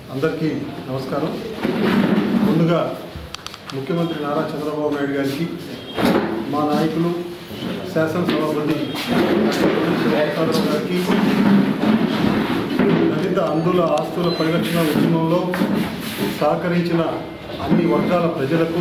అందరికీ నమస్కారం ముందుగా ముఖ్యమంత్రి నారా చంద్రబాబు నాయుడు గారికి మా నాయకులు శాసనసభాపతి శివప్రసాదరావు గారికి దళిత అందుల ఆస్తుల పరిరక్షణ ఉద్యమంలో సహకరించిన అన్ని వర్గాల ప్రజలకు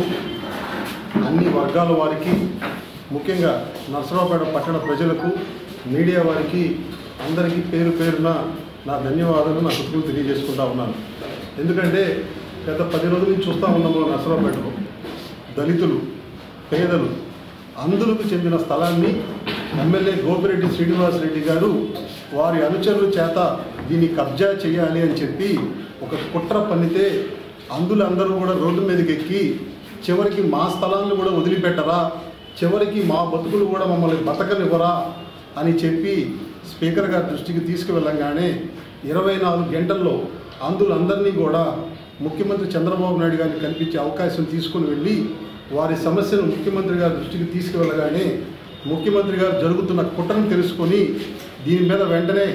అన్ని వర్గాల వారికి ముఖ్యంగా నర్సరావుపేట పట్టణ ప్రజలకు మీడియా వారికి అందరికీ పేరు పేరున నా ధన్యవాదాలు నా కృతజ్ఞతలు తెలియజేసుకుంటా ఉన్నాను ఎందుకంటే గత పది రోజుల నుంచి చూస్తూ ఉన్నాము నర్సరావుపేటలో దళితులు పేదలు అందులకు చెందిన స్థలాన్ని ఎమ్మెల్యే గోపిరెడ్డి శ్రీనివాసరెడ్డి గారు వారి అనుచరుల చేత దీన్ని కబ్జా చేయాలి అని చెప్పి ఒక కుట్ర పన్నితే అందులందరూ కూడా రోడ్డు మీదకి ఎక్కి చివరికి మా స్థలాలను కూడా వదిలిపెట్టరా చివరికి మా బతుకులు కూడా మమ్మల్ని బతకనివ్వరా అని చెప్పి స్పీకర్ గారి దృష్టికి తీసుకువెళ్ళంగానే ఇరవై నాలుగు గంటల్లో అందులందరినీ కూడా ముఖ్యమంత్రి చంద్రబాబు నాయుడు గారిని కల్పించే అవకాశం తీసుకుని వెళ్ళి వారి సమస్యను ముఖ్యమంత్రి గారి దృష్టికి తీసుకువెళ్ళగానే ముఖ్యమంత్రి గారు జరుగుతున్న కుట్రను తెలుసుకొని దీని మీద వెంటనే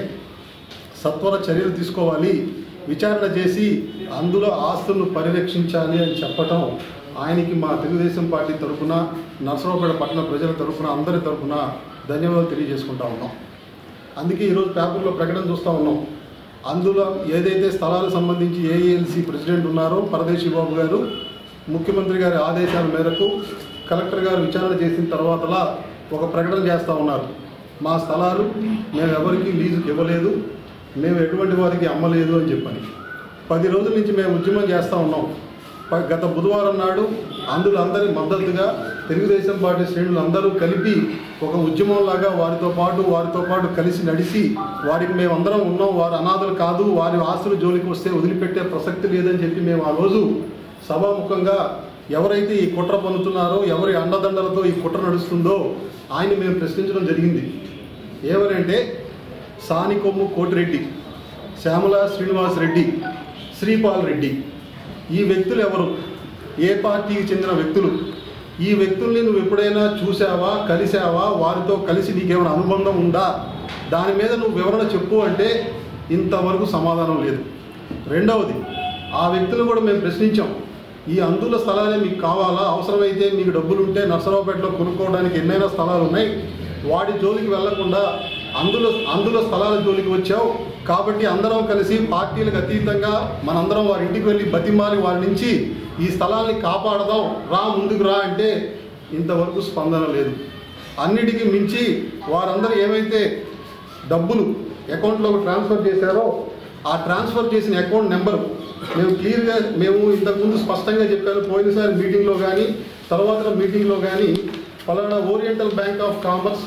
సత్వర చర్యలు తీసుకోవాలి విచారణ చేసి అందులో ఆస్తులను పరిరక్షించాలి అని చెప్పటం ఆయనకి మా తెలుగుదేశం పార్టీ తరఫున నర్సరావుపేట పట్టణ ప్రజల తరఫున అందరి తరఫున ధన్యవాదాలు తెలియజేసుకుంటా ఉన్నాం అందుకే ఈరోజు పేపర్లో ప్రకటన చూస్తూ ఉన్నాం అందులో ఏదైతే స్థలాలకు సంబంధించి ఏఏఎల్సీ ప్రెసిడెంట్ ఉన్నారో పరదేశీ బాబు గారు ముఖ్యమంత్రి గారి ఆదేశాల మేరకు కలెక్టర్ గారు విచారణ చేసిన తర్వాతలా ఒక ప్రకటన చేస్తూ ఉన్నారు మా స్థలాలు మేము ఎవరికి లీజుకి ఇవ్వలేదు మేము ఎటువంటి వారికి అమ్మలేదు అని చెప్పని పది రోజుల నుంచి మేము ఉద్యమం చేస్తూ ఉన్నాం ప- గత బుధవారం నాడు అందులో అందరి మద్దతుగా తెలుగుదేశం పార్టీ శ్రేణులు అందరూ కలిపి ఒక ఉద్యమంలాగా వారితో పాటు వారితో పాటు కలిసి నడిచి వారికి మేమందరం ఉన్నాం వారు అనాథలు కాదు వారి ఆస్తులు జోలికి వస్తే వదిలిపెట్టే ప్రసక్తి లేదని చెప్పి మేము ఆ రోజు సభాముఖంగా ఎవరైతే ఈ కుట్ర పొందుతున్నారో ఎవరి అండదండలతో ఈ కుట్ర నడుస్తుందో ఆయన మేము ప్రశ్నించడం జరిగింది ఏమనంటే సానికొమ్ము కోటిరెడ్డి శ్యామల శ్రీనివాస్ రెడ్డి శ్రీపాల్ రెడ్డి ఈ వ్యక్తులు ఎవరు ఏ పార్టీకి చెందిన వ్యక్తులు ఈ వ్యక్తుల్ని నువ్వు ఎప్పుడైనా చూసావా కలిసావా వారితో కలిసి నీకేమైనా అనుబంధం ఉందా దాని మీద నువ్వు వివరణ చెప్పు అంటే ఇంతవరకు సమాధానం లేదు రెండవది ఆ వ్యక్తులు కూడా మేము ప్రశ్నించాం ఈ అందుల స్థలాలే మీకు కావాలా అవసరమైతే మీకు డబ్బులు ఉంటే నర్సరావుపేటలో కొనుక్కోవడానికి ఎన్నైనా స్థలాలు ఉన్నాయి వాటి జోలికి వెళ్లకుండా అందులో అందులో స్థలాల జోలికి వచ్చావు కాబట్టి అందరం కలిసి పార్టీలకు అతీతంగా మనందరం వారి ఇంటికి వెళ్ళి బతిమాలి వారి నుంచి ఈ స్థలాల్ని కాపాడదాం రా ముందుకు రా అంటే ఇంతవరకు స్పందన లేదు అన్నిటికీ మించి వారందరూ ఏమైతే డబ్బులు అకౌంట్లోకి ట్రాన్స్ఫర్ చేశారో ఆ ట్రాన్స్ఫర్ చేసిన అకౌంట్ నెంబర్ మేము క్లియర్గా మేము ఇంతకుముందు స్పష్టంగా చెప్పాను పోయినసారి మీటింగ్లో కానీ తర్వాత మీటింగ్లో కానీ ఫలానా Oriental Bank of Commerce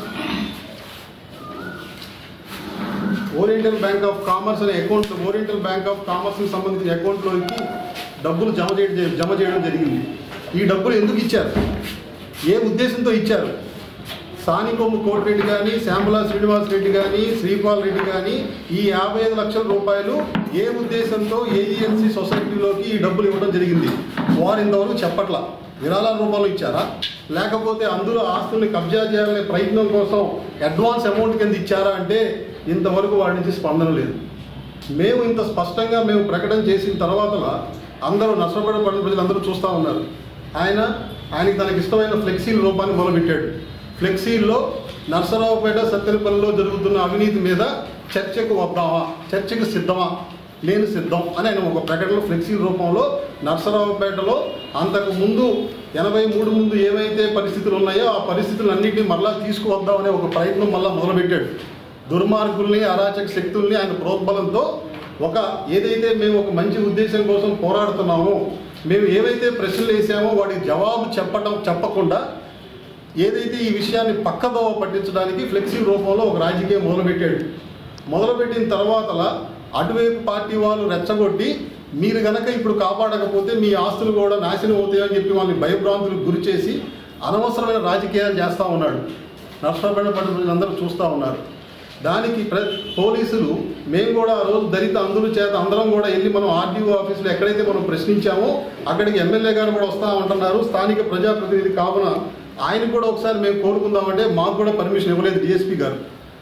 Oriental Bank of Commerce అనే అకౌంట్ ఓరియంటల్ బ్యాంక్ ఆఫ్ కామర్స్కి సంబంధించిన అకౌంట్లోకి డబ్బులు జమ చేయడం జమ చేయడం జరిగింది ఈ డబ్బులు ఎందుకు ఇచ్చారు ఏ ఉద్దేశంతో ఇచ్చారు సానికొమ్ము కోటిరెడ్డి కానీ శ్యామలా శ్రీనివాస్ రెడ్డి కానీ శ్రీపాల్ రెడ్డి కానీ ఈ యాభై ఐదు లక్షల రూపాయలు ఏ ఉద్దేశంతో ఏఈఎన్సీ సొసైటీలోకి ఈ డబ్బులు ఇవ్వడం జరిగింది వారు ఇంతవరకు చెప్పట్ల విరాళాల రూపంలో ఇచ్చారా లేకపోతే అందులో ఆస్తుల్ని కబ్జా చేయాలనే ప్రయత్నం కోసం అడ్వాన్స్ అమౌంట్ కింద ఇచ్చారా అంటే ఇంతవరకు వాడి నుంచి స్పందన లేదు మేము ఇంత స్పష్టంగా మేము ప్రకటన చేసిన తర్వాత అందరూ నష్టపడే పడిన ప్రజలు అందరూ చూస్తూ ఉన్నారు ఆయన ఆయనకి తనకి ఇష్టమైన ఫ్లెక్సీల రూపాన్ని మొదలుపెట్టాడు ఫ్లెక్సీల్లో నర్సరావుపేట సత్తెనపల్లిలో జరుగుతున్న అవినీతి మీద చర్చకు వద్దామా చర్చకు సిద్ధమా నేను సిద్ధం అని ఆయన ఒక ప్రకటన ఫ్లెక్సీ రూపంలో నర్సరావుపేటలో అంతకు ముందు ఎనభై మూడు ముందు ఏవైతే పరిస్థితులు ఉన్నాయో ఆ పరిస్థితులన్నింటినీ మరలా తీసుకువద్దామనే ఒక ప్రయత్నం మళ్ళా మొదలుపెట్టాడు దుర్మార్గుల్ని అరాచక శక్తుల్ని ఆయన ప్రోద్బలంతో ఒక ఏదైతే మేము ఒక మంచి ఉద్దేశం కోసం పోరాడుతున్నామో మేము ఏవైతే ప్రశ్నలు వేసామో వాటికి జవాబు చెప్పటం చెప్పకుండా ఏదైతే ఈ విషయాన్ని పక్కదోవ పట్టించడానికి ఫ్లెక్సీ రూపంలో ఒక రాజకీయం మొదలుపెట్టాడు మొదలుపెట్టిన తర్వాతలా అటువైపు పార్టీ వాళ్ళు రెచ్చగొట్టి మీరు గనక ఇప్పుడు కాపాడకపోతే మీ ఆస్తులు కూడా నాశనం అవుతాయని చెప్పి వాళ్ళని భయభ్రాంతులకు గురి చేసి అనవసరమైన రాజకీయాలు చేస్తూ ఉన్నాడు నష్టపడిన పడిన అందరూ చూస్తూ ఉన్నారు దానికి ప్ర పోలీసులు మేము కూడా ఆ రోజు దళిత అందుల చేత అందరం కూడా వెళ్ళి మనం ఆర్డీఓ ఆఫీసులో ఎక్కడైతే మనం ప్రశ్నించామో అక్కడికి ఎమ్మెల్యే గారు కూడా వస్తా ఉంటున్నారు స్థానిక ప్రజాప్రతినిధి కావున ఆయన కూడా ఒకసారి మేము కోరుకుందామంటే మాకు కూడా పర్మిషన్ ఇవ్వలేదు డిఎస్పీ గారు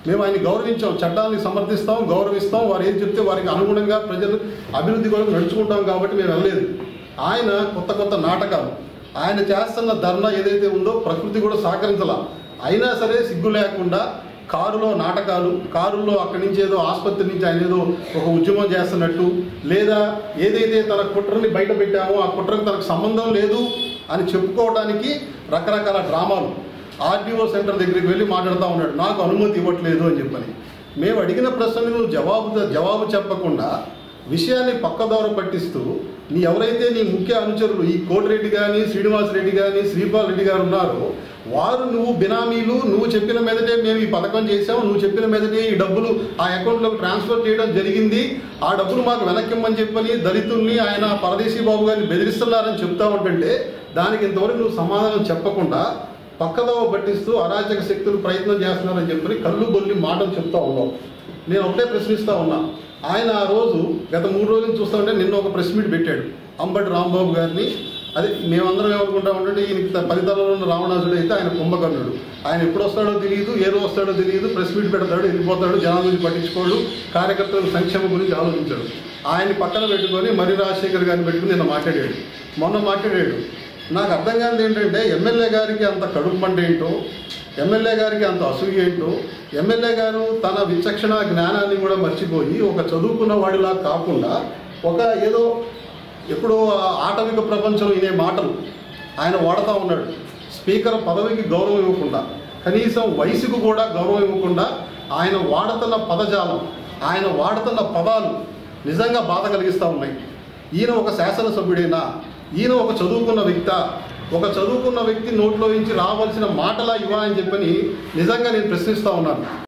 మేము ఆయన గౌరవించాం చట్టాలని సమర్థిస్తాం గౌరవిస్తాం వారు ఏం చెప్తే వారికి అనుగుణంగా ప్రజలు అభివృద్ధి కొరకు నడుచుకుంటాం కాబట్టి మేము వెళ్ళలేదు ఆయన కొత్త కొత్త నాటకాలు ఆయన చేస్తున్న ధర్నా ఏదైతే ఉందో ప్రకృతి కూడా సహకరించాల అయినా సరే సిగ్గు లేకుండా కారులో నాటకాలు కారులో అక్కడి నుంచి ఏదో ఆసుపత్రి నుంచి ఆయన ఏదో ఒక ఉద్యమం చేస్తున్నట్టు లేదా ఏదైతే తన కుట్రని బయట పెట్టామో ఆ కుట్రకు తనకు సంబంధం లేదు అని చెప్పుకోవడానికి రకరకాల డ్రామాలు ఆర్డీఓ సెంటర్ దగ్గరికి వెళ్ళి మాట్లాడుతూ ఉన్నాడు నాకు అనుమతి ఇవ్వట్లేదు అని చెప్పని మేము అడిగిన ప్రశ్నలు నువ్వు జవాబు జవాబు చెప్పకుండా విషయాన్ని పక్కదోర పట్టిస్తూ నీ ఎవరైతే నీ ముఖ్య అనుచరులు ఈ కోటిరెడ్డి కానీ శ్రీనివాస్ రెడ్డి కానీ శ్రీపాల్ రెడ్డి గారు ఉన్నారో వారు నువ్వు బినామీలు నువ్వు చెప్పిన మీదటే మేము ఈ పథకం చేసాం నువ్వు చెప్పిన మీదటే ఈ డబ్బులు ఆ అకౌంట్లోకి ట్రాన్స్ఫర్ చేయడం జరిగింది ఆ డబ్బులు మాకు వెనక్కిమ్మని చెప్పని దళితుల్ని ఆయన పరదేశీ బాబు గారిని బెదిరిస్తున్నారని చెప్తా ఉంటుంటే దానికి ఇంతవరకు నువ్వు సమాధానం చెప్పకుండా పక్కదోవ పట్టిస్తూ అరాచక శక్తులు ప్రయత్నం చేస్తున్నారని చెప్పని కళ్ళు బొల్లి మాటలు చెప్తా ఉన్నావు నేను ఒకటే ప్రశ్నిస్తా ఉన్నా ఆయన ఆ రోజు గత మూడు రోజులు చూస్తా ఉంటే నిన్న ఒక ప్రెస్ మీట్ పెట్టాడు అంబటి రాంబాబు గారిని అది మేమందరం ఏమనుకుంటా ఉంటే ఈయన ఫలితాలలో ఉన్న రావణాసుడు అయితే ఆయన కుంభకర్ణుడు ఆయన ఎప్పుడు వస్తాడో తెలియదు ఏ రోజు వస్తాడో తెలియదు ప్రెస్ మీట్ పెడతాడు వెళ్ళిపోతాడు జనాల గురించి పట్టించుకోడు కార్యకర్తల సంక్షేమం గురించి ఆలోచించాడు ఆయన్ని పక్కన పెట్టుకొని మరి రాజశేఖర్ గారిని పెట్టుకుని నిన్న మాట్లాడాడు మొన్న మాట్లాడాడు నాకు అర్థం కానిది ఏంటంటే ఎమ్మెల్యే గారికి అంత కడుపు మంట ఏంటో ఎమ్మెల్యే గారికి అంత అసూయ ఏంటో ఎమ్మెల్యే గారు తన విచక్షణ జ్ఞానాన్ని కూడా మర్చిపోయి ఒక చదువుకున్న వాడిలా కాకుండా ఒక ఏదో ఎప్పుడో ఆ ఆటవిక ప్రపంచం ఇనే మాటలు ఆయన వాడుతూ ఉన్నాడు స్పీకర్ పదవికి గౌరవం ఇవ్వకుండా కనీసం వయసుకు కూడా గౌరవం ఇవ్వకుండా ఆయన వాడుతున్న పదజాలం ఆయన వాడుతున్న పదాలు నిజంగా బాధ కలిగిస్తూ ఉన్నాయి ఈయన ఒక శాసనసభ్యుడేనా ఈయన ఒక చదువుకున్న వ్యక్త ఒక చదువుకున్న వ్యక్తి నోట్లో నుంచి రావాల్సిన మాటలా ఇవ్వా అని చెప్పని నిజంగా నేను ప్రశ్నిస్తూ ఉన్నాను